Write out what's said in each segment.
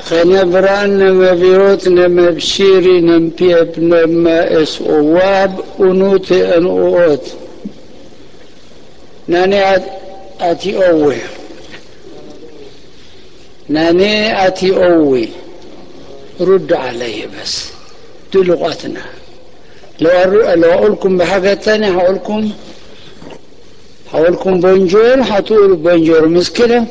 خنبران نما بيوت نما بشيري نم بيب نما اس اواب ونوت ان اوت ناني اتي اوي ناني اتي اوي رد علي بس دي لغتنا لو لو اقول لكم بحاجه ثانيه هقول لكم هقول لكم بونجور هتقولوا بونجور مش كده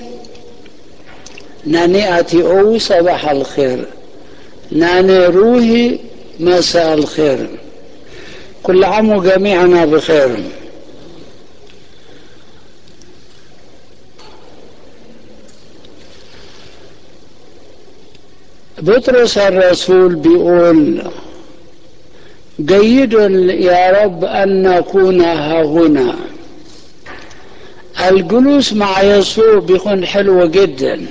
ناني اتي او صباح الخير ناني روحي مساء الخير كل عام وجميعنا بخير بطرس الرسول بيقول جيد يا رب أن نكون ها هنا الجلوس مع يسوع بيكون حلو جدا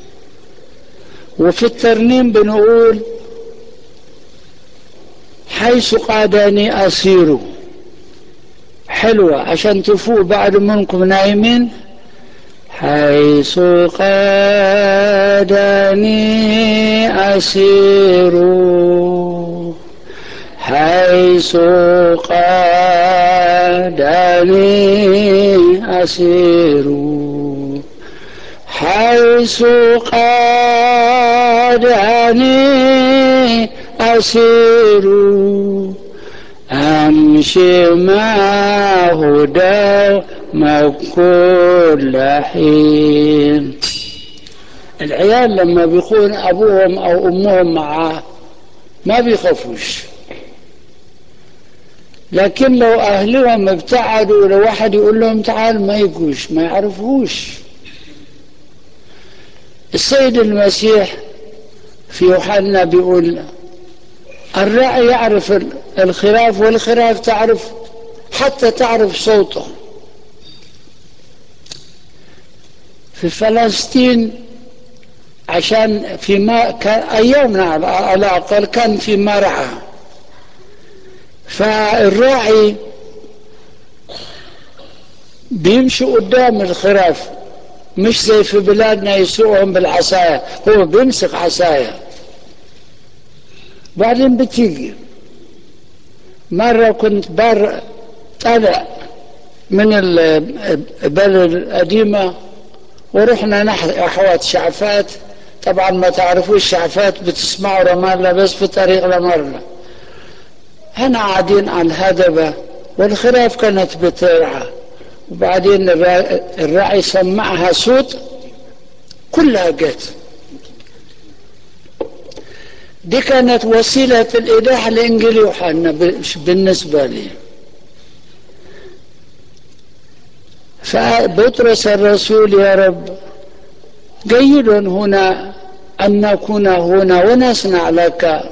وفي الترنيم بنقول حيث قادني أسير حلوة عشان تفوق بعد منكم نايمين حيث قادني أسير حيث قادني أسير حيث قادني أسير أمشي مع هدى ما كل حين العيال لما بيكون أبوهم أو أمهم معاه ما بيخافوش لكن لو أهلهم ابتعدوا لو واحد يقول لهم تعال ما يجوش ما يعرفوش السيد المسيح في يوحنا بيقول الراعي يعرف الخراف والخراف تعرف حتى تعرف صوته في فلسطين عشان في ما كان ايامنا على الاقل كان في مرعى فالراعي بيمشي قدام الخراف مش زي في بلادنا يسوقهم بالعصاية هو بيمسك عصاية بعدين بتيجي مرة كنت بر طالع من البلد القديمة ورحنا نحو شعفات طبعا ما تعرفوش شعفات بتسمعوا رمالة بس في طريق لمرة هنا قاعدين على الهدبة والخراف كانت بترعى وبعدين الراعي سمعها صوت كلها جت دي كانت وسيلة الإيضاح لإنجيل يوحنا بالنسبة لي فبطرس الرسول يا رب جيد هنا أن نكون هنا ونصنع لك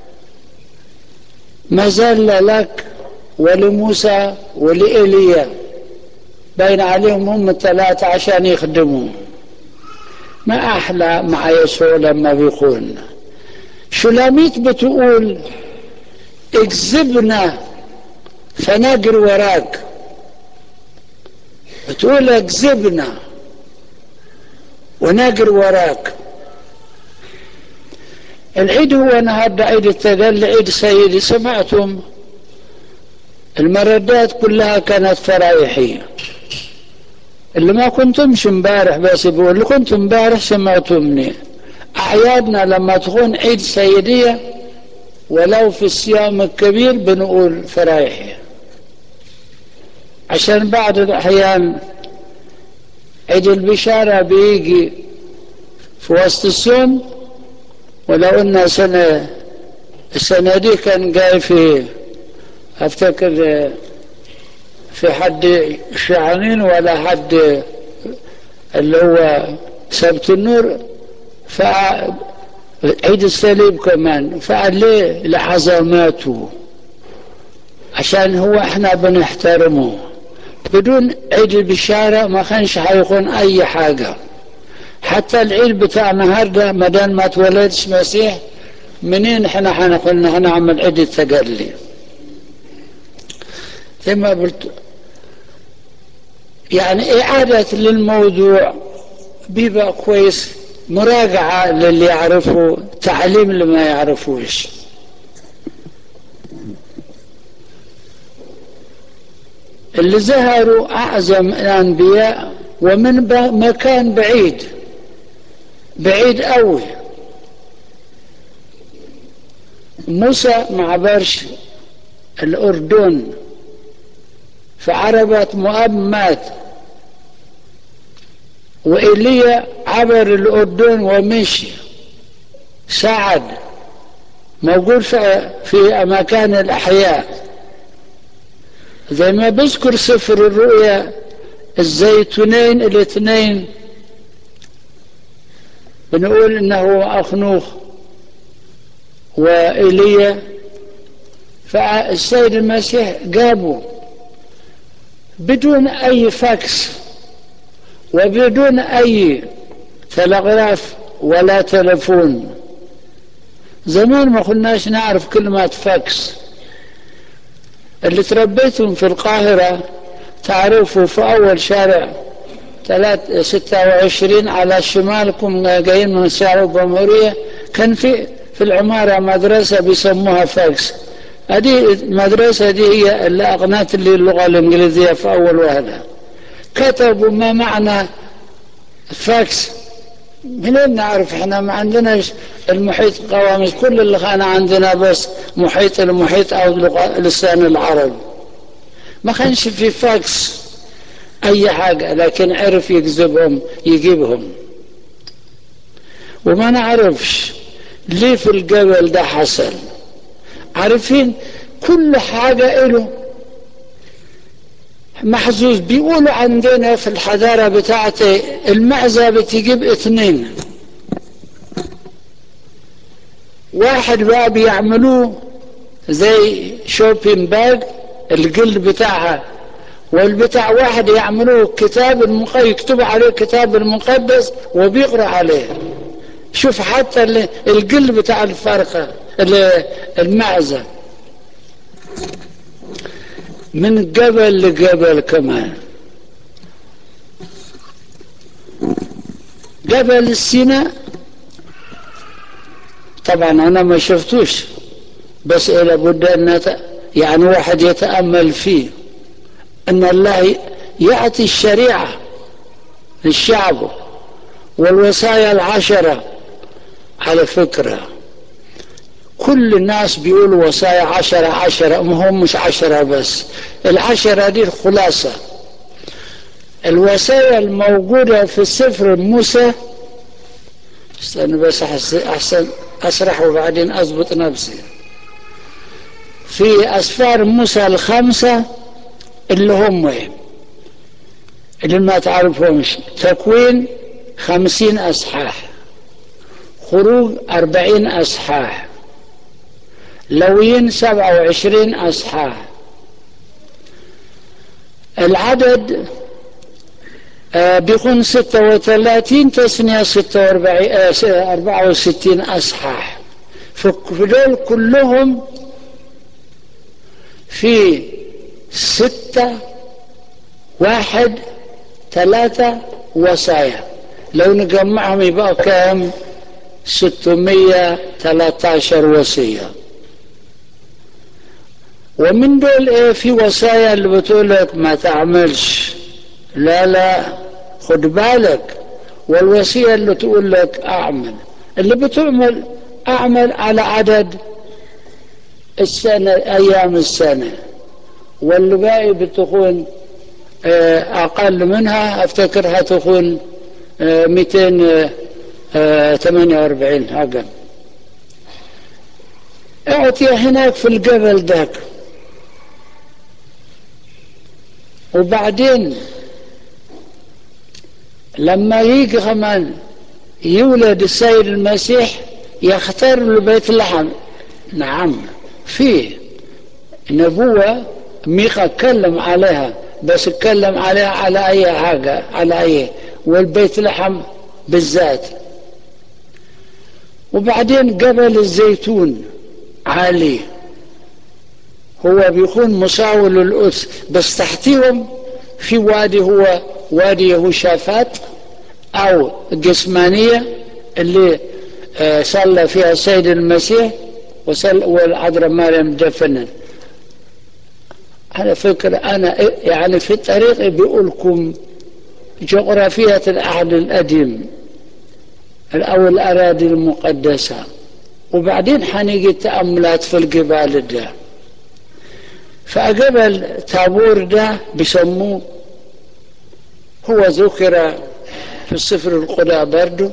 ما زال لك ولموسى ولإيليا بين عليهم هم الثلاثة عشان يخدموا ما أحلى مع يسوع لما بيكون شلاميت بتقول اكذبنا فنجري وراك بتقول اكذبنا ونجري وراك العيد هو النهارده عيد التجلي عيد سيدي سمعتم المردات كلها كانت فرايحية اللي ما كنتمش امبارح بس بقول اللي كنت امبارح سمعتمني أعيادنا لما تكون عيد سيدية ولو في الصيام الكبير بنقول فرايحية عشان بعض الأحيان عيد البشارة بيجي في وسط الصوم ولو ان سنة السنة دي كان جاي في افتكر في حد شعانين ولا حد اللي هو سبت النور فعيد الصليب كمان فقال ليه لعظماته عشان هو احنا بنحترمه بدون عيد البشارة ما كانش هيكون اي حاجة حتى العيد بتاع النهارده ما دام ما اتولدش مسيح منين احنا هنقول هنعمل عيد التجلي زي ما قلت يعني إعادة للموضوع بيبقى كويس مراجعة للي يعرفه تعليم اللي ما يعرفوش اللي ظهروا أعظم الأنبياء ومن مكان بعيد بعيد قوي موسى ما عبرش الأردن في عربة مؤاب مات وإيليا عبر الأردن ومشي سعد موجود في, في أماكن الأحياء زي ما بذكر سفر الرؤيا الزيتونين الاثنين بنقول انه اخنوخ وإيليا فالسيد المسيح جابه بدون أي فاكس وبدون أي تلغراف ولا تلفون زمان ما كناش نعرف كلمة فاكس اللي تربيتهم في القاهرة تعرفوا في أول شارع ستة وعشرين على شمالكم جايين من شارع الجمهورية كان في في العمارة مدرسة بيسموها فاكس هذه المدرسة دي هي اللي أغنت لي اللغة الإنجليزية في أول وهلة كتبوا ما معنى فاكس منين نعرف احنا ما عندناش المحيط قوامس كل اللي كان عندنا بس محيط المحيط او لسان العرب ما كانش في فاكس اي حاجة لكن عرف يجذبهم يجيبهم وما نعرفش ليه في الجبل ده حصل عارفين كل حاجة له محظوظ بيقولوا عندنا في الحضارة بتاعتي المعزة بتجيب اثنين واحد بقى بيعملوه زي شوبين باج الجلد بتاعها والبتاع واحد يعملوه كتاب المقدس يكتب عليه كتاب المقدس وبيقرا عليه شوف حتى الجلد بتاع الفرقة المعزة من جبل لجبل كمان جبل السيناء طبعا انا ما شفتوش بس لابد ان يعني واحد يتامل فيه ان الله يعطي الشريعه للشعب والوصايا العشره على فكره كل الناس بيقولوا وصايا عشرة عشرة ما هم مش عشرة بس العشرة دي الخلاصة الوصايا الموجودة في سفر موسى استنى بس أحسن أسرح وبعدين أضبط نفسي في أسفار موسى الخمسة اللي هم اللي ما تعرفهمش تكوين خمسين أصحاح خروج أربعين أصحاح لويين سبعة وعشرين أصحاح العدد آه بيكون ستة وثلاثين تسنية ستة واربعين آه أربعة وستين أصحاح في دول كلهم في ستة واحد ثلاثة وصايا لو نجمعهم يبقى كام ستمية ثلاثة عشر وصيه ومن دول ايه في وصايا اللي بتقول لك ما تعملش لا لا خد بالك والوصية اللي تقول لك اعمل اللي بتعمل اعمل على عدد السنة ايام السنة واللي باقي بتكون اقل منها افتكرها تكون 248 اقل اعطي هناك في الجبل ذاك وبعدين لما يجي كمان يولد السيد المسيح يختار له بيت لحم نعم فيه نبوة ميخا اتكلم عليها بس اتكلم عليها على اي حاجة على اي والبيت لحم بالذات وبعدين جبل الزيتون عالي هو بيكون مساوي للقدس بس تحتيهم في وادي هو وادي يهوشافات او جسمانية اللي صلى فيها السيد المسيح والعذراء مريم دفنت على فكرة أنا يعني في الطريق بيقول لكم جغرافية العهد القديم أو الأراضي المقدسة وبعدين حنيجي تأملات في الجبال ده فجبل تابور ده بيسموه هو ذكر في السفر القدى برضه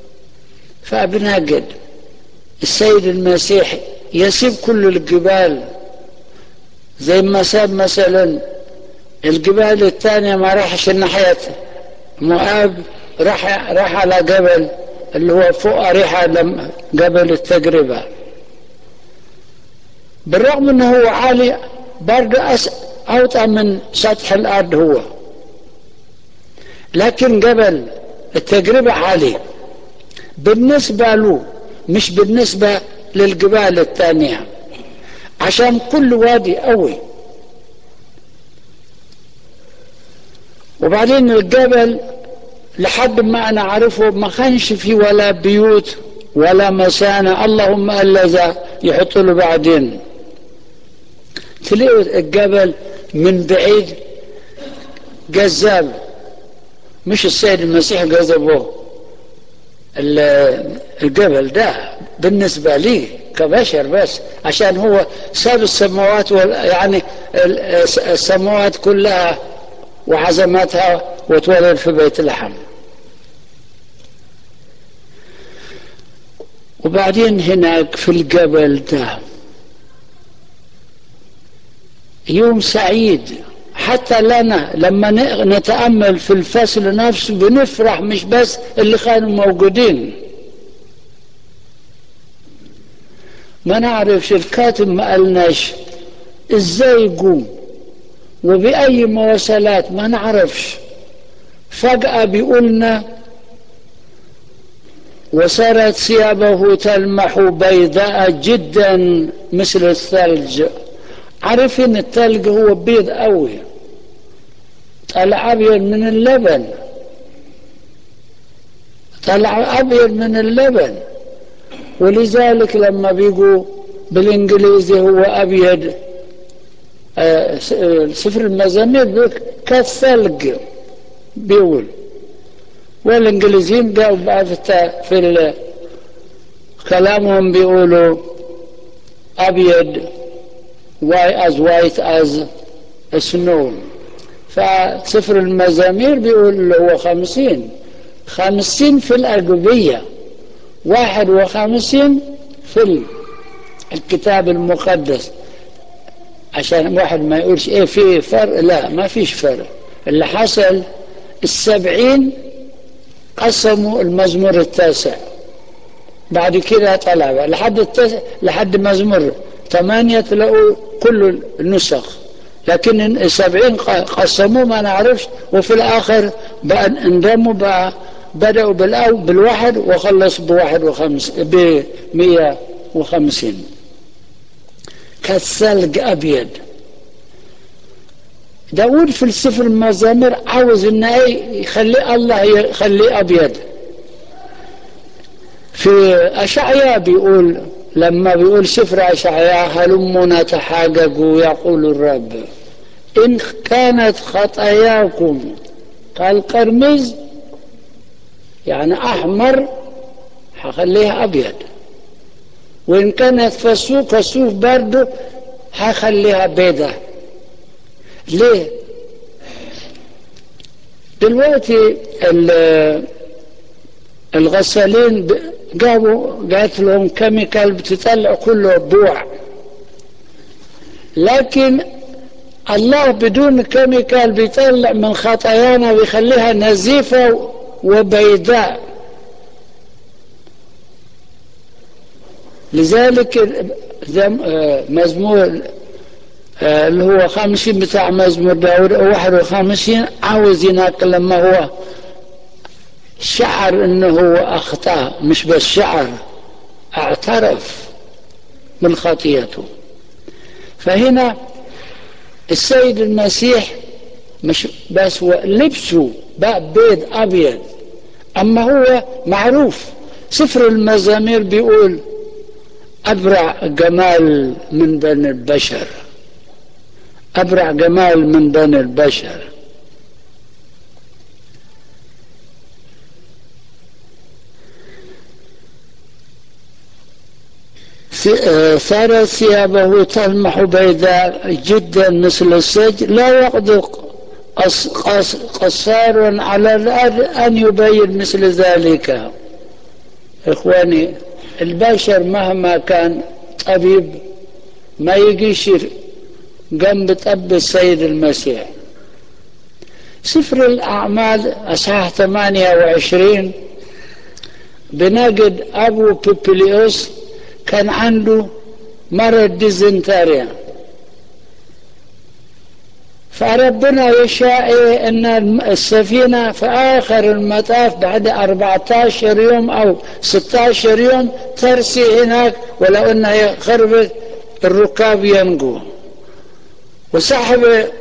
فبنجد السيد المسيح يسيب كل الجبال زي ما ساب مثلا الجبال الثانية ما راحش ناحية مؤاب راح راح على جبل اللي هو فوق ريحة جبل التجربة بالرغم انه هو عالي برضه اوطى من سطح الارض هو لكن جبل التجربة عالي بالنسبة له مش بالنسبة للجبال الثانية عشان كل وادي قوي وبعدين الجبل لحد ما انا اعرفه ما كانش فيه ولا بيوت ولا مسانة اللهم الا ذا يحطوا له بعدين تلاقوا الجبل من بعيد جذاب مش السيد المسيح جذبوه الجبل ده بالنسبة لي كبشر بس عشان هو ساب السماوات يعني السماوات كلها وعزمتها وتولد في بيت لحم وبعدين هناك في الجبل ده يوم سعيد حتى لنا لما نتأمل في الفصل نفسه بنفرح مش بس اللي كانوا موجودين ما نعرفش الكاتب ما قالناش ازاي يقوم وبأي مواصلات ما نعرفش فجأة بيقولنا وصارت ثيابه تلمح بيضاء جدا مثل الثلج عارفين الثلج هو بيض قوي طلع أبيض من اللبن طلع أبيض من اللبن ولذلك لما بيجوا بالإنجليزي هو أبيض آه سفر المزامير كالثلج بيقول والإنجليزيين قالوا بعد في كلامهم بيقولوا أبيض واي as white as snow فسفر المزامير بيقول هو خمسين خمسين في الأرجبية واحد وخمسين في الكتاب المقدس عشان واحد ما يقولش ايه في فرق لا ما فيش فرق اللي حصل السبعين قسموا المزمور التاسع بعد كده طلع بقى لحد التاسع لحد مزمور ثمانية تلاقوا كل النسخ لكن السبعين قسموه ما نعرفش وفي الآخر بقى انضموا بقى بدأوا بالأول بالواحد وخلص بواحد وخمس بمية وخمسين كالثلج أبيض داود في السفر المزامير عاوز ان ايه يخلي الله يخليه ابيض في اشعياء بيقول لما بيقول سفر اشعياء هلموا نتحاججوا يقول الرب ان كانت خطاياكم كالقرمز يعني احمر هخليها ابيض وان كانت فسوق كسوف برضه هخليها بيضة ليه دلوقتي الغسالين جابوا جات لهم كيميكال بتطلع كله بوع لكن الله بدون كيميكال بيطلع من خطايانا ويخليها نزيفة وبيضاء لذلك مزمور اللي هو خمسين بتاع مزمور داود واحد وخمسين عاوز يناقل لما هو شعر انه هو اخطأ مش بس شعر اعترف من خطيئته فهنا السيد المسيح مش بس هو لبسه بقى بيض ابيض اما هو معروف سفر المزامير بيقول أبرع جمال من بني البشر أبرع جمال من بني البشر صار ثيابه تلمح بيضاء جدا مثل السج لا يقدر قصار على الأرض أن يبين مثل ذلك إخواني البشر مهما كان طبيب ما يجيش جنب طب السيد المسيح سفر الأعمال أصحاح 28 بنجد أبو بيبليوس كان عنده مرض ديزنتاريا فربنا يشاء ان السفينة في اخر المطاف بعد 14 يوم او 16 يوم ترسي هناك ولو انها خربت الركاب ينجو وصاحب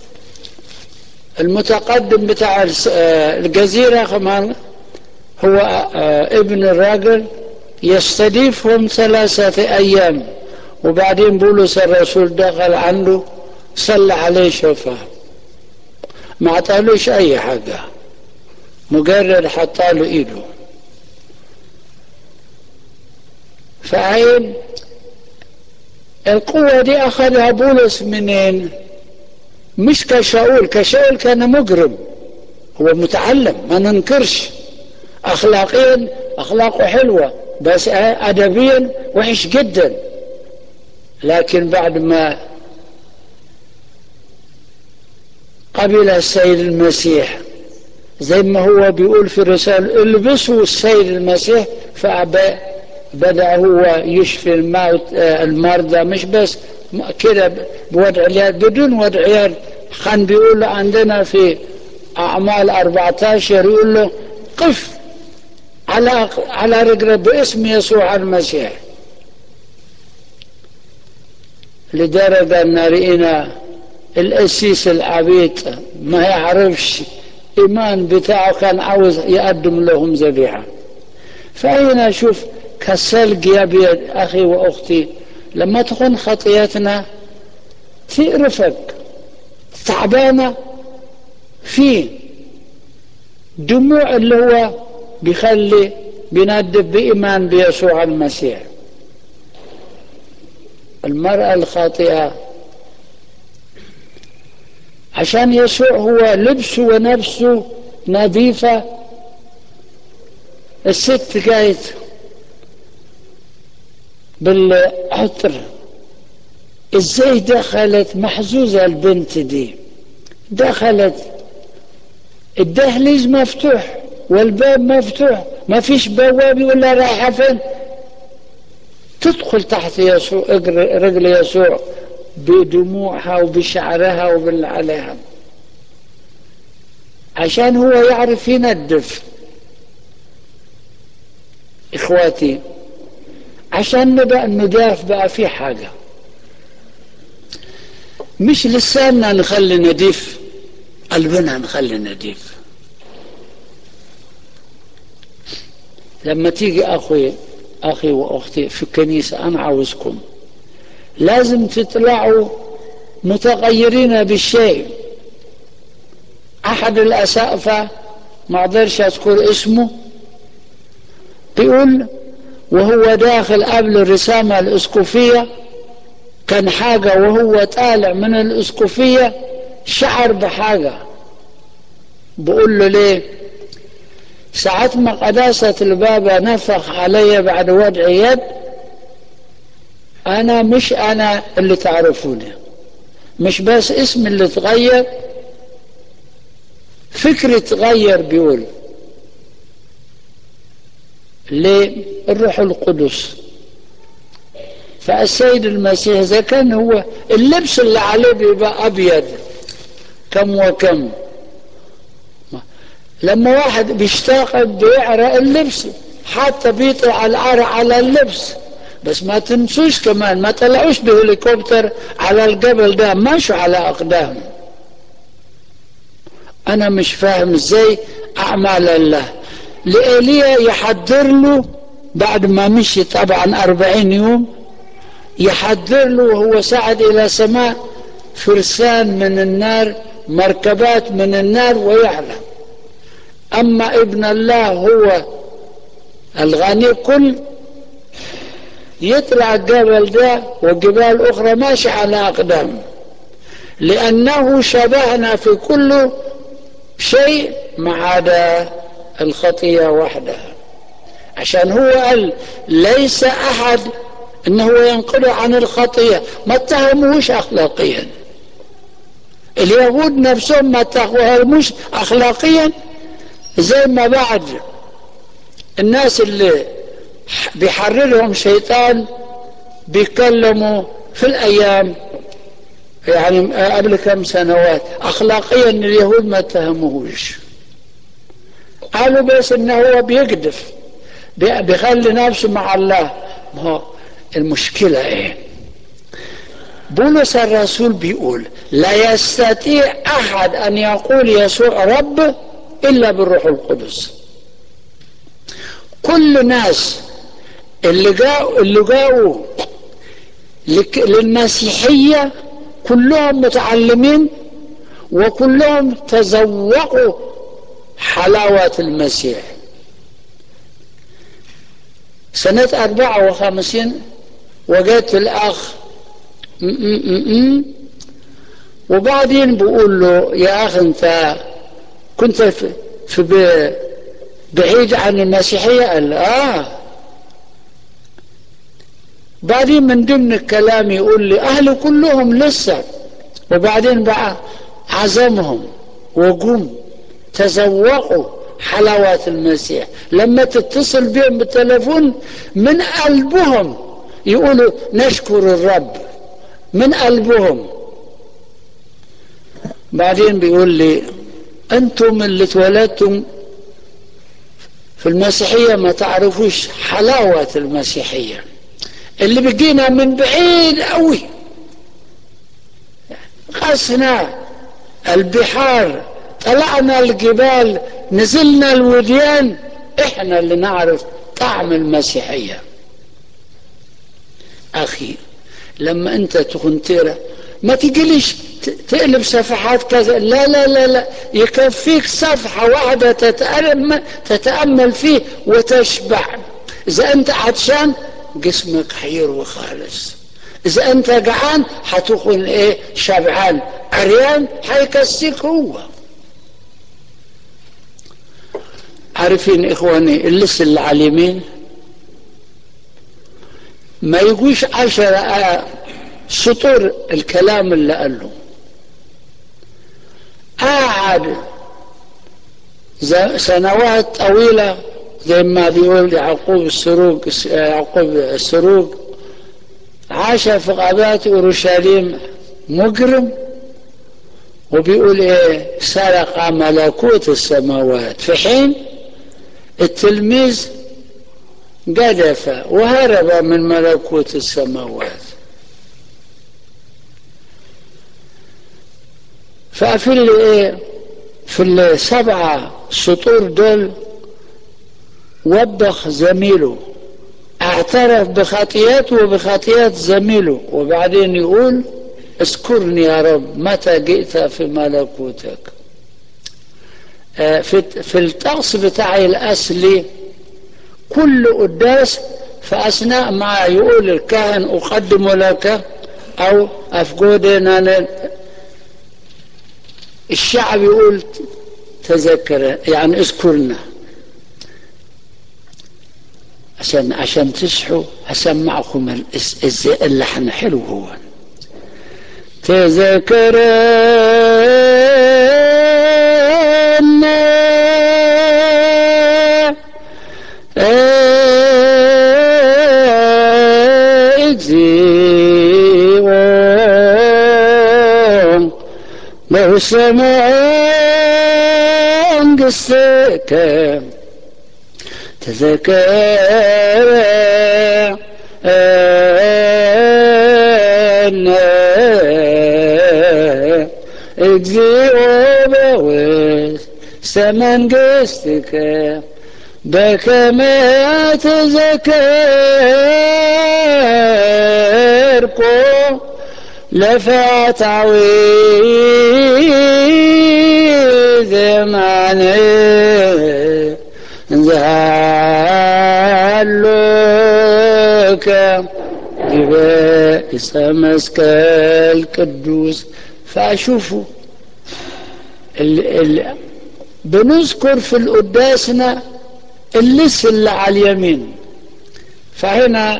المتقدم بتاع الجزيرة كمان هو ابن الراجل يستضيفهم ثلاثة أيام وبعدين بولس الرسول دخل عنده صلى عليه شفاه ما عطالوش أي حاجة مجرد حطاله إيده فعين القوة دي أخذها بولس منين مش كشاول كشاول كان مجرم هو متعلم ما ننكرش أخلاقيا أخلاقه حلوة بس أدبيا وحش جدا لكن بعد ما قبل السيد المسيح زي ما هو بيقول في الرسالة البسوا السيد المسيح فبدأ هو يشفي الموت المرضى مش بس كده بوضع اليد بدون وضع يد كان بيقول له عندنا في أعمال 14 يقول له قف على على رجله باسم يسوع المسيح لدرجة أن رئينا القسيس العبيط ما يعرفش إيمان بتاعه كان عاوز يقدم لهم ذبيحة فأين أشوف كالثلج يبيض أخي وأختي لما تكون خطيتنا تقرفك تعبانة في دموع اللي هو بيخلي بيندب بإيمان بيسوع المسيح المرأة الخاطئة عشان يسوع هو لبسه ونفسه نظيفة الست جايت بالعطر ازاي دخلت محزوزة البنت دي دخلت الدهليز مفتوح والباب مفتوح ما فيش بواب يقول لها رايحة فين تدخل تحت يسوع رجل يسوع بدموعها وبشعرها وباللي عليها عشان هو يعرف يندف اخواتي عشان نبقى النداف بقى في حاجة مش لساننا نخلي نديف قلبنا نخلي نديف لما تيجي أخوي أخي وأختي في الكنيسة أنا عاوزكم لازم تطلعوا متغيرين بالشيء أحد الأسقفة ما أقدرش أذكر اسمه بيقول وهو داخل قبل الرسامة الإسقفية كان حاجة وهو طالع من الإسقفية شعر بحاجة بقول له ليه ساعة ما قداسة البابا نفخ علي بعد وضع يد أنا مش أنا اللي تعرفوني مش بس اسم اللي تغير فكري تغير بيقول ليه الروح القدس فالسيد المسيح إذا كان هو اللبس اللي عليه بيبقى أبيض كم وكم لما واحد بيشتاق بيعرق اللبس حتى بيطلع العرق على اللبس بس ما تنسوش كمان ما طلعوش بهليكوبتر على الجبل ده ماشوا على أقدام أنا مش فاهم إزاي أعمال الله لإيليا يحضر له بعد ما مشي طبعا أربعين يوم يحضر له وهو صعد إلى سماء فرسان من النار مركبات من النار ويعلم أما ابن الله هو الغني كل يطلع الجبل ده وجبال أخرى ماشي على أقدام لأنه شبهنا في كل شيء ما عدا الخطية وحدها عشان هو قال ليس أحد انه ينقله عن الخطية ما اتهموش اخلاقيا اليهود نفسهم ما اتهموش اخلاقيا زي ما بعد الناس اللي بيحررهم شيطان بيتكلموا في الايام يعني قبل كم سنوات اخلاقيا اليهود ما اتهموهوش قالوا بس انه هو بيقدف بيخلي نفسه مع الله ما هو المشكلة ايه بولس الرسول بيقول لا يستطيع احد ان يقول يسوع رب الا بالروح القدس كل ناس اللي جاءوا اللي جاءوا للمسيحية كلهم متعلمين وكلهم تذوقوا حلاوة المسيح سنة أربعة وخمسين وجدت الأخ م -م -م وبعدين بقول له يا أخ أنت كنت في, في بعيد عن المسيحية قال آه بعدين من ضمن الكلام يقول لي أهلي كلهم لسه وبعدين بقى عزمهم وقوم تذوقوا حلاوة المسيح لما تتصل بهم بالتلفون من قلبهم يقولوا نشكر الرب من قلبهم بعدين بيقول لي انتم اللي اتولدتم في المسيحية ما تعرفوش حلاوة المسيحية اللي بقينا من بعيد قوي قسنا البحار طلعنا الجبال نزلنا الوديان احنا اللي نعرف طعم المسيحية اخي لما انت تكون ترى ما تجيليش تقلب صفحات كذا لا لا لا لا يكفيك صفحة واحدة تتأمل, تتأمل فيه وتشبع إذا أنت عطشان جسمك حيروي خالص إذا أنت جعان هتكون إيه شبعان عريان هيكسيك هو عارفين إخواني اللص اللي على اليمين ما يجوش عشرة سطور الكلام اللي قاله قعد سنوات طويلة زي ما بيقول يعقوب السروق يعقوب السروق عاش في غابات اورشليم مجرم وبيقول ايه سرق ملكوت السماوات في حين التلميذ قذف وهرب من ملكوت السماوات ففي ايه في السبعة سطور دول وبخ زميله اعترف بخطيئته وبخطيئة زميله وبعدين يقول اذكرني يا رب متى جئت في ملكوتك في, في الطقس بتاعي الأصلي كل قداس في أثناء ما يقول الكاهن أقدم لك أو أفقدنا الشعب يقول تذكر يعني اذكرنا عشان عشان تصحوا هسمعكم اللحن حلو هو تذكر وسمعان قصتك تذكر أنا اجزي وبوس سمن قصتك بكما تذكركم لفات عويذ معني زهلك جبائس مسك القدوس فأشوفوا ال ال بنذكر في القداسنا اللص اللي على اليمين فهنا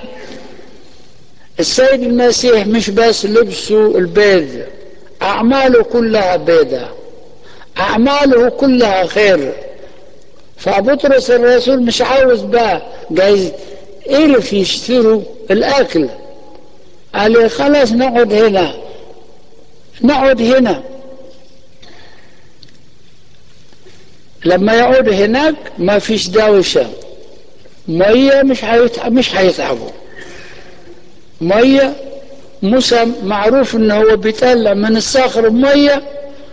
السيد المسيح مش بس لبسه البيض أعماله كلها بيضة أعماله كلها خير فبطرس الرسول مش عاوز بقى جايز عرف يشتروا الأكل قال خلاص نقعد هنا نقعد هنا لما يقعد هناك ما فيش دوشة مية مش هيتعب مش هيتعبوا مية موسى معروف ان هو بيطلع من الصخر مية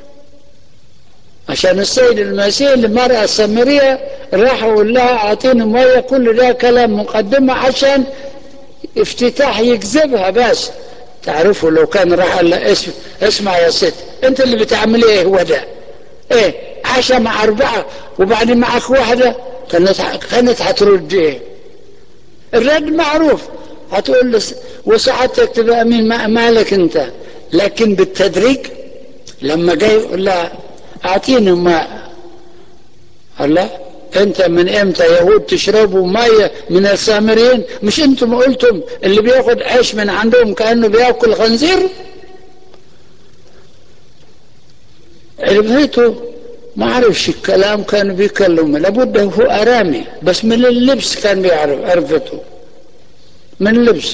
عشان السيد المسيح المرأة السامرية راح وقال لها اعطيني مية كل ده كلام مقدمة عشان افتتاح يجذبها بس تعرفوا لو كان راح قال لها اسم اسمع يا ست انت اللي بتعملي ايه هو ده ايه عشاء مع اربعة وبعدين معك واحدة كانت كانت هترد ايه الرد معروف هتقول له وسعادتك تبقى مين مالك انت لكن بالتدريج لما جاي يقول لها اعطيني ماء قال لا انت من امتى يهود تشربوا ميه من السامريين مش انتم قلتم اللي بياخد عيش من عندهم كانه بياكل خنزير عرفته ما عرفش الكلام كانوا بيكلموا لابد هو ارامي بس من اللبس كان بيعرف عرفته من اللبس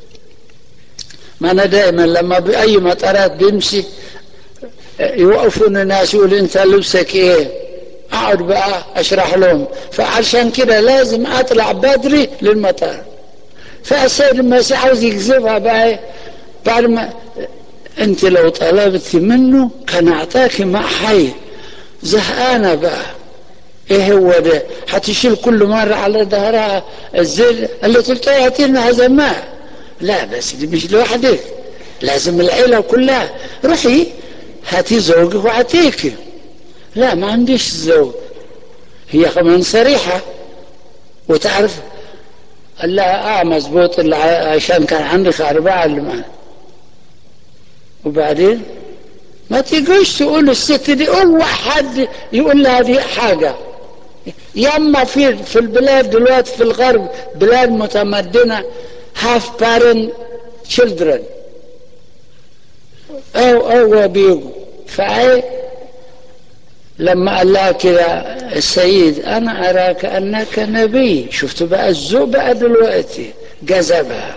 ما انا دائما لما باي مطارات بيمشي يوقفون الناس يقول انت لبسك ايه اقعد بقى اشرح لهم فعشان كده لازم اطلع بدري للمطار فالسيد المسيح عاوز يجذبها بقى بعد ما انت لو طلبت منه كان اعطاك ماء حي زهقانه بقى ايه هو ده هتشيل كل مرة على ظهرها الزل اللي قلت هاتي لنا هذا الماء لا بس دي مش لوحدك لازم العيلة كلها روحي هاتي زوجك وعطيك لا ما عنديش زوج هي كمان صريحة وتعرف قال لها اه مظبوط اللي عشان كان عندك أربعة اللي معنا وبعدين ما تيجوش تقول الست دي اوعى حد يقول لها دي حاجة ياما في في البلاد دلوقتي في الغرب بلاد متمدنة half parent children او او بيجوا فايه لما قال لها كده السيد انا اراك انك نبي شفت بقى الذوق بقى دلوقتي جذبها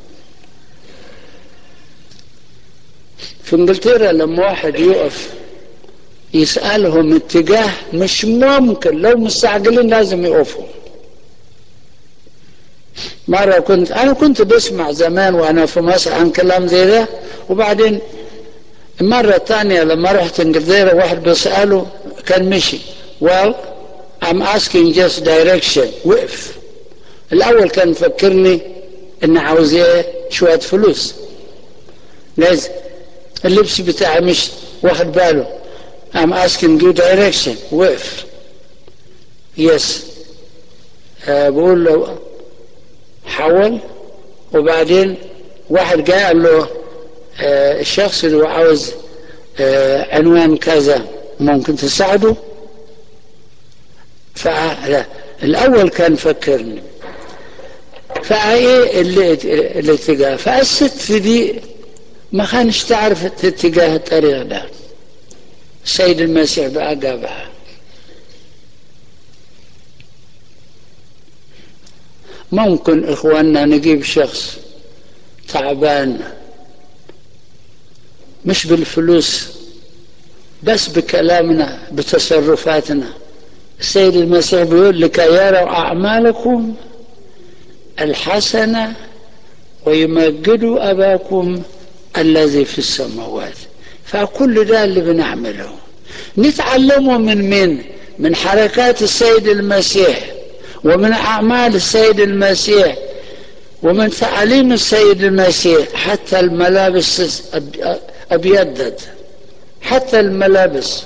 في انجلترا لما واحد يقف يسألهم اتجاه مش ممكن لو مستعجلين لازم يقفوا مرة كنت أنا كنت بسمع زمان وأنا في مصر عن كلام زي ده وبعدين المرة الثانية لما رحت انجلترا واحد بيسأله كان مشي well I'm asking just direction وقف الأول كان فكرني إن عاوز ايه شوية فلوس لازم اللبس بتاعي مش واخد باله I'm asking you direction وقف يس آه بقول له حول وبعدين واحد جاء قال له آه الشخص اللي هو عاوز آه عنوان كذا ممكن تساعده فلا الأول كان فكرني فايه الاتجاه فالست دي ما كانش تعرف اتجاه الطريق ده السيد المسيح بقى جابها ممكن اخواننا نجيب شخص تعبان مش بالفلوس بس بكلامنا بتصرفاتنا السيد المسيح بيقول لكي يروا أعمالكم الحسنة ويمجدوا أباكم الذي في السماوات فكل ده اللي بنعمله نتعلمه من من من حركات السيد المسيح ومن أعمال السيد المسيح ومن تعاليم السيد المسيح حتى الملابس أبيضت حتى الملابس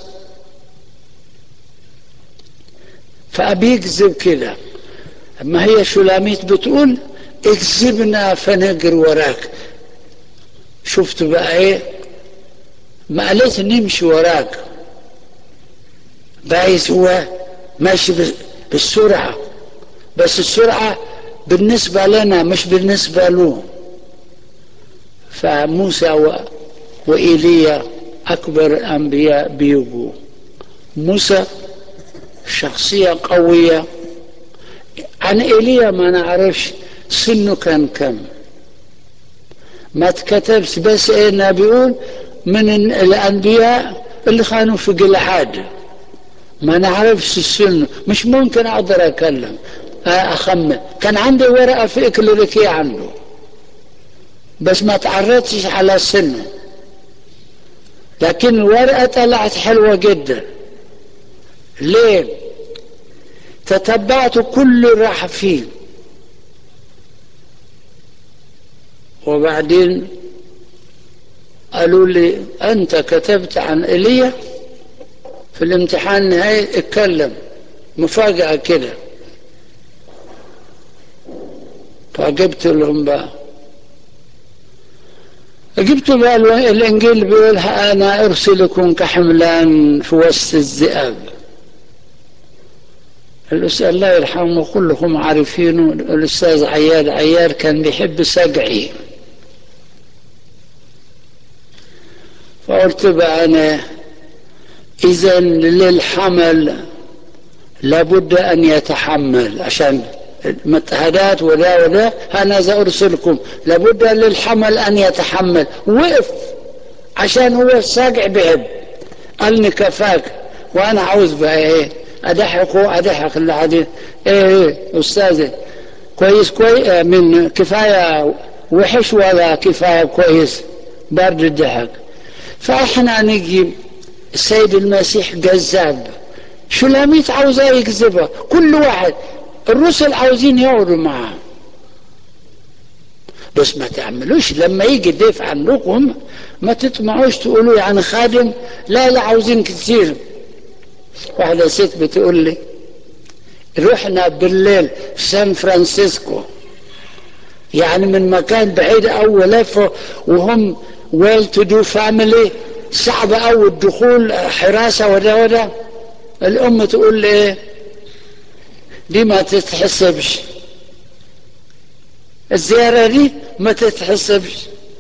فأبي يكذب كده ما هي شلاميت بتقول اكذبنا فنجر وراك شفت بقى ايه ما قالت نمشي وراك بايز هو ماشي بالسرعة بس السرعة بالنسبة لنا مش بالنسبة له فموسى و... وإيليا أكبر الأنبياء بيجوا موسى شخصية قوية عن إيليا ما نعرفش سنه كان كم ما تكتبش بس إيه بيقول من الأنبياء اللي كانوا في جلعاد ما نعرفش السن مش ممكن أقدر أكلم أخمن كان عندي ورقة في إكليريكية عنده بس ما تعرضتش على سنه لكن الورقة طلعت حلوة جدا ليه تتبعت كل راح فيه وبعدين قالوا لي أنت كتبت عن إيليا في الامتحان النهائي اتكلم مفاجأة كده فجبت لهم بقى جبت بقى الانجيل بيقول انا ارسلكم كحملان في وسط الذئاب الاستاذ الله يرحمه كلكم عارفينه الاستاذ عياد عيار كان بيحب سقعي فقلت بقى انا اذا للحمل لابد ان يتحمل عشان متهدات ولا ولا هذا أرسلكم لابد للحمل أن يتحمل وقف عشان هو الساقع بحب قالني كفاك وأنا عاوز بقى إيه أضحك أضحك اللي عادي إيه إيه أستاذي كويس كويس من كفاية وحش ولا كفاية كويس برد الضحك فإحنا نجي السيد المسيح جذاب شلاميت عاوزاه يكذبها كل واحد الرسل عاوزين يقعدوا معاه بس ما تعملوش لما يجي ضيف عندكم ما تطمعوش تقولوا يعني خادم لا لا عاوزين كتير واحدة ست بتقول لي رحنا بالليل في سان فرانسيسكو يعني من مكان بعيد أوي لفه وهم ويل تو دو فاميلي صعب أوي الدخول حراسة وده وده الأم تقول لي إيه دي ما تتحسبش الزيارة دي ما تتحسبش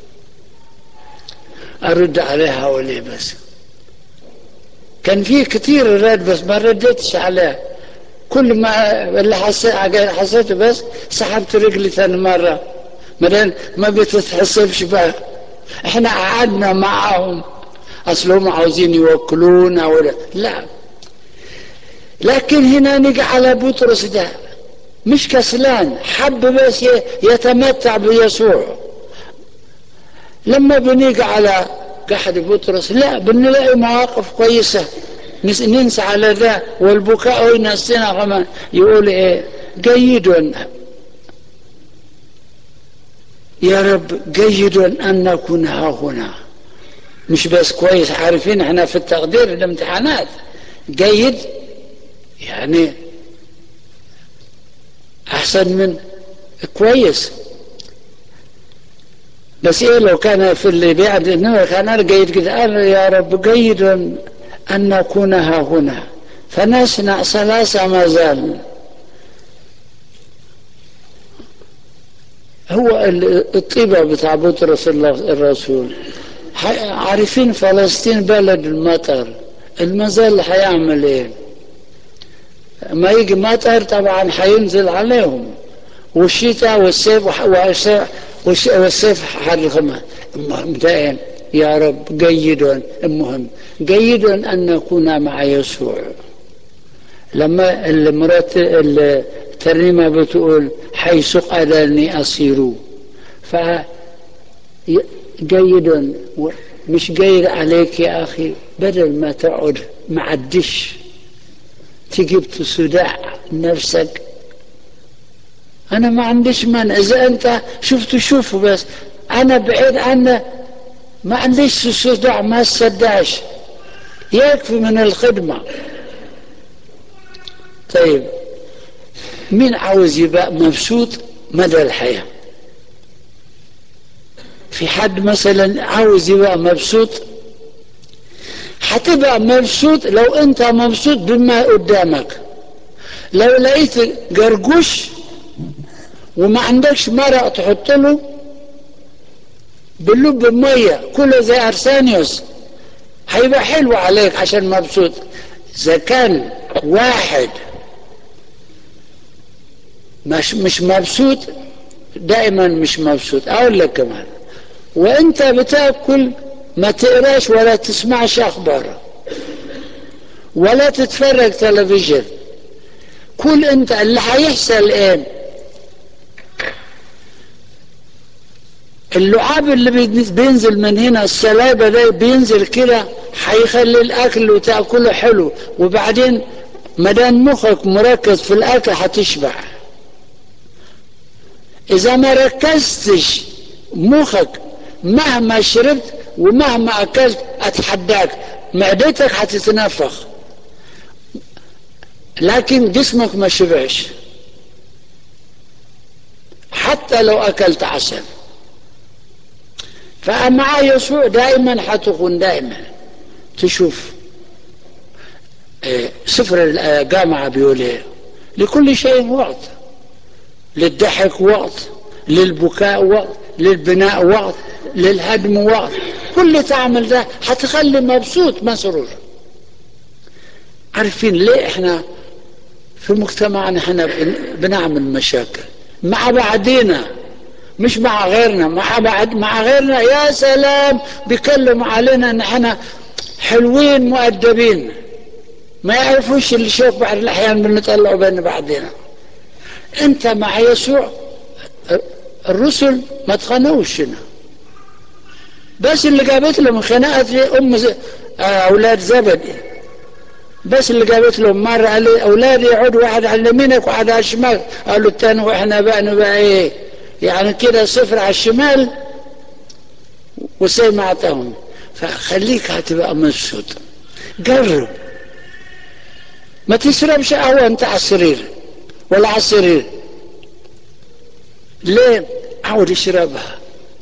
أرد عليها وليه بس كان في كتير رد بس ما ردتش عليه كل ما اللي حسيته بس سحبت رجلي ثاني مرة بعدين ما بتتحسبش بقى احنا قعدنا معاهم اصلهم عاوزين يوكلونا ولا لا لكن هنا نجي على بطرس ده مش كسلان حب بس يتمتع بيسوع لما بنيجي على قحد بطرس لا بنلاقي مواقف كويسة ننسى على ذا والبكاء ينسينا كمان يقول ايه جيد يا رب جيد ان نكون ها هنا مش بس كويس عارفين احنا في التقدير الامتحانات جيد يعني احسن من كويس بس ايه لو كان في اللي بعد انما كان جيد كده انا يا رب جيد ان نكون ها هنا فنصنع ثلاثة ما زال هو الطيبة بتاع بطرس الرسول عارفين فلسطين بلد المطر المازال هيعمل ايه ما يجي مطر طبعا هينزل عليهم والشتاء والصيف والصيف حرقهم المهم ده يا رب جيد المهم جيد ان نكون مع يسوع لما المرات الترنيمة بتقول حيث قالني أصير ف جيد مش جيد عليك يا أخي بدل ما تقعد مع الدش تجيب تصدع نفسك انا ما عنديش مانع اذا انت شفته شوفه بس انا بعيد عنه ما عنديش صداع ما صدعش يكفي من الخدمة طيب مين عاوز يبقى مبسوط مدى الحياة في حد مثلا عاوز يبقى مبسوط هتبقى مبسوط لو انت مبسوط بما قدامك لو لقيت جرجوش وما عندكش مرق تحط له بلوب بمية كله زي ارسانيوس هيبقى حلو عليك عشان مبسوط اذا كان واحد مش مش مبسوط دائما مش مبسوط اقول لك كمان وانت بتاكل ما تقراش ولا تسمعش اخبار ولا تتفرج تلفزيون كل انت اللي هيحصل ايه اللعاب اللي بينزل من هنا السلابة ده بينزل كده هيخلي الاكل وتاكله حلو وبعدين مدام مخك مركز في الاكل هتشبع اذا ما ركزتش مخك مهما شربت ومهما اكلت اتحداك معدتك هتتنفخ لكن جسمك ما شبعش حتى لو اكلت عسل فمع يسوع دائما حتكون دائما تشوف سفر الجامعة بيقول ايه لكل شيء وقت للضحك وقت للبكاء وقت للبناء وقت للهدم وقت كل تعمل ده هتخلي مبسوط مسرور عارفين ليه احنا في مجتمعنا احنا بنعمل مشاكل مع بعضينا مش مع غيرنا مع بعد مع غيرنا يا سلام بيكلموا علينا ان احنا حلوين مؤدبين ما يعرفوش اللي شوف بعض الاحيان بنطلعوا بين بعضنا انت مع يسوع الرسل ما تخانوش هنا بس اللي جابت لهم خناقه ام اولاد زبدي بس اللي جابت لهم مرة قال لي أولادي يقعدوا واحد على يمينك وواحد على الشمال قالوا التاني وإحنا بقى نبقى إيه يعني كده صفر على الشمال وسمعتهم فخليك هتبقى مبسوط جرب ما تشربش قهوة أنت على السرير ولا على السرير ليه؟ عود اشربها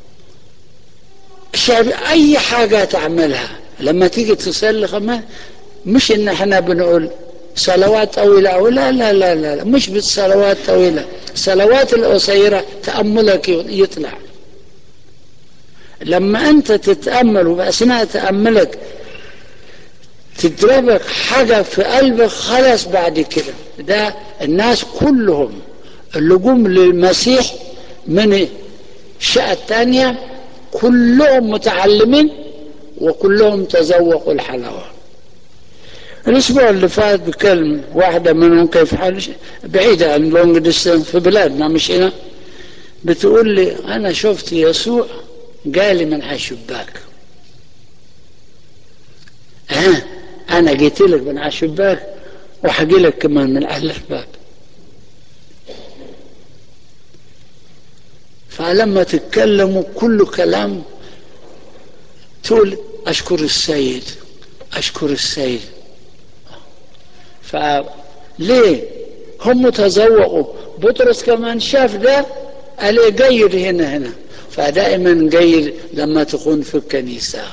شرب أي حاجة تعملها لما تيجي تصلي كمان مش ان احنا بنقول صلوات طويلة او لا لا لا لا, لا مش بالصلوات طويلة الصلوات القصيرة تأملك يطلع لما انت تتأمل وبأثناء تأملك تضربك حاجة في قلبك خلاص بعد كده ده الناس كلهم اللي جم للمسيح من الشقة الثانية كلهم متعلمين وكلهم تذوقوا الحلاوه الاسبوع اللي فات بكلم واحدة منهم كيف حال بعيدة عن لونج ديستنس في بلادنا مش هنا بتقول لي انا شفت يسوع جالي من على الشباك ها انا جيت لك من على الشباك وحكي لك كمان من على الباب فلما تتكلموا كل كلام تقول اشكر السيد اشكر السيد فليه هم تذوقوا بطرس كمان شاف ده قال ايه جيد هنا هنا فدائما جيد لما تكون في الكنيسة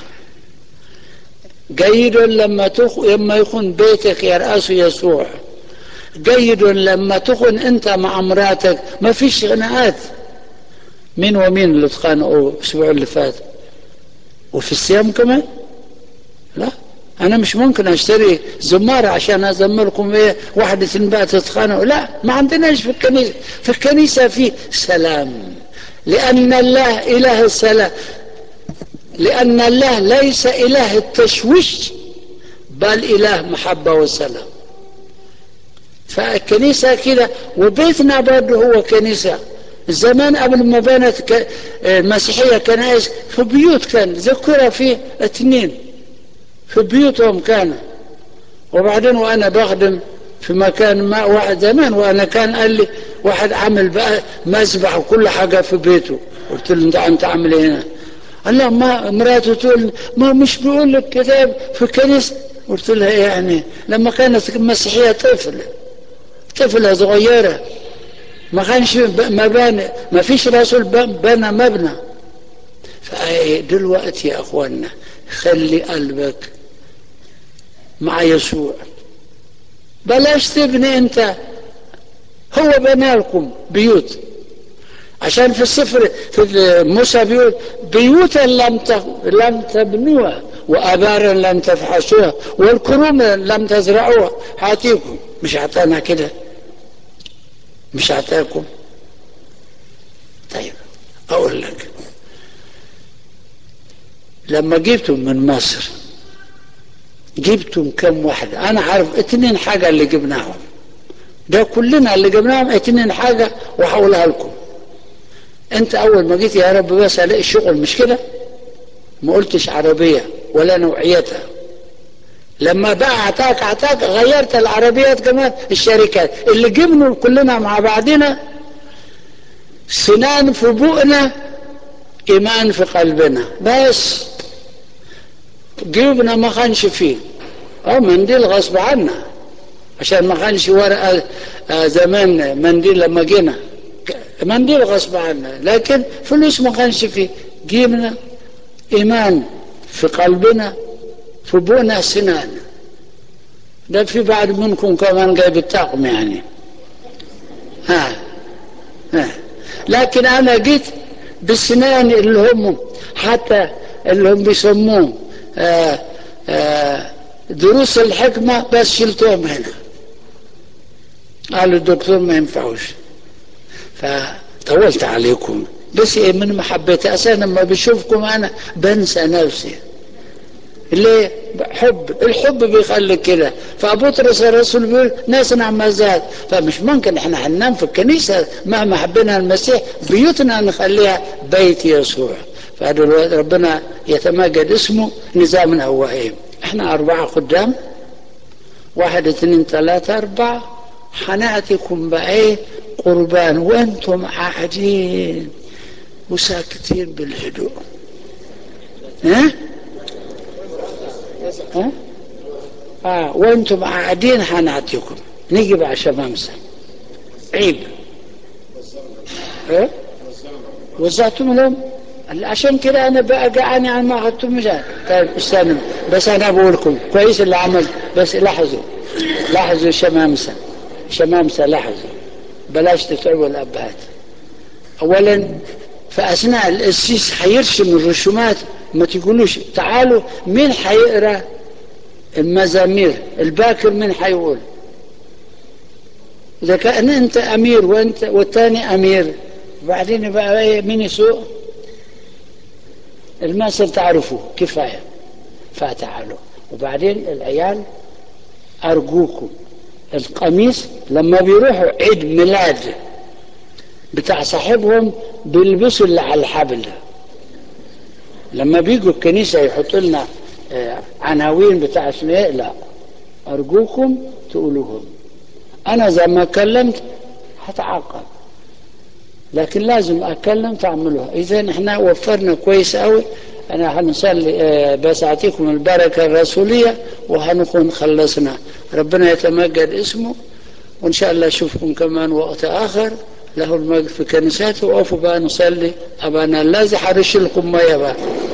جيد لما تخ... لما يكون بيتك يرأس يسوع جيد لما تكون انت مع مراتك ما فيش خناقات مين ومين اللي اتخانقوا الاسبوع اللي فات وفي الصيام كمان لا انا مش ممكن اشتري زمارة عشان ازمركم ايه واحدة بقى تتخانقوا لا ما عندناش في الكنيسة في الكنيسة في سلام لان الله اله السلام لان الله ليس اله التشويش بل اله محبة وسلام فالكنيسة كده وبيتنا برضه هو كنيسة زمان قبل ما بنت المسيحية كنائس في بيوت كان ذكرها في اثنين في بيوتهم كان وبعدين وانا بخدم في مكان ما واحد زمان وانا كان قال لي واحد عامل بقى مذبح وكل حاجة في بيته قلت له انت انت عامل ايه هنا قال لا ما مراته تقول ما مش بيقول لك كتاب في الكنيسة قلت لها ايه يعني لما كانت المسيحية طفل طفلة صغيرة ما كانش مباني ما فيش رسول بنى مبنى دلوقتي يا اخوانا خلي قلبك مع يسوع بلاش تبني انت هو بنى لكم بيوت عشان في السفر في موسى بيقول بيوتا لم لم تبنوها وابارا لم تفحصوها والكروم لم تزرعوها هاتيكم مش اعطانا كده مش اعطاكم طيب اقول لك لما جبتم من مصر جبتم كم واحدة أنا عارف اتنين حاجة اللي جبناهم ده كلنا اللي جبناهم اتنين حاجة وهقولها لكم أنت أول ما جيت يا رب بس ألاقي الشغل مش كده ما قلتش عربية ولا نوعيتها لما بقى اعطاك اعطاك غيرت العربيات كمان الشركات اللي جبنوا كلنا مع بعضنا سنان في بؤنا ايمان في قلبنا بس جيوبنا ما كانش فيه او منديل غصب عنا عشان ما كانش ورقه آه زمان منديل لما جينا منديل غصب عنا لكن فلوس ما كانش فيه جيبنا ايمان في قلبنا في بونا سنان ده في بعض منكم كمان جايب الطاقم يعني ها ها لكن انا جيت بالسنان اللي هم حتى اللي هم بيسموه آآ آآ دروس الحكمة بس شلتهم هنا قالوا الدكتور ما ينفعوش فطولت عليكم بس إيه من محبتي أصلا لما بشوفكم أنا بنسى نفسي ليه حب الحب بيخليك كده فبطرس الرسول بيقول نصنع مزاد فمش ممكن احنا هننام في الكنيسة مهما حبينا المسيح بيوتنا نخليها بيت يسوع فدلوقتي ربنا يتمجد اسمه نظامنا هو ايه احنا اربعة قدام واحد اثنين ثلاثة اربعة هنعطيكم بقى ايه قربان وانتم قاعدين وساكتين بالهدوء ها ها اه وانتم قاعدين هنعطيكم نيجي بقى شمامسة عيب ايه وزعتم لهم عشان كده انا بقى جعاني عن ما اخدتم مش طيب استنوا بس انا بقول لكم كويس اللي عمل بس لاحظوا لاحظوا شمامسة شمامسة لاحظوا بلاش تتعبوا الابهات اولا في اثناء القسيس هيرسم الرسومات ما تقولوش تعالوا مين هيقرا المزامير الباكر مين هيقول اذا كان انت امير وانت والثاني امير وبعدين بقى ايه مين يسوق المثل تعرفوه كفايه فتعالوا وبعدين العيال ارجوكم القميص لما بيروحوا عيد ميلاد بتاع صاحبهم بيلبسوا اللي على الحبل لما بيجوا الكنيسة يحطوا لنا عناوين بتاع اسمه ايه لا ارجوكم تقولوهم انا زي ما كلمت هتعاقب لكن لازم اتكلم تعملوها اذا احنا وفرنا كويس قوي انا هنصلي بس اعطيكم البركه الرسوليه وهنكون خلصنا ربنا يتمجد اسمه وان شاء الله اشوفكم كمان وقت اخر له المجد في كنيسته وقفوا بقى نصلي ابانا الذي حرش لكم ميه بقى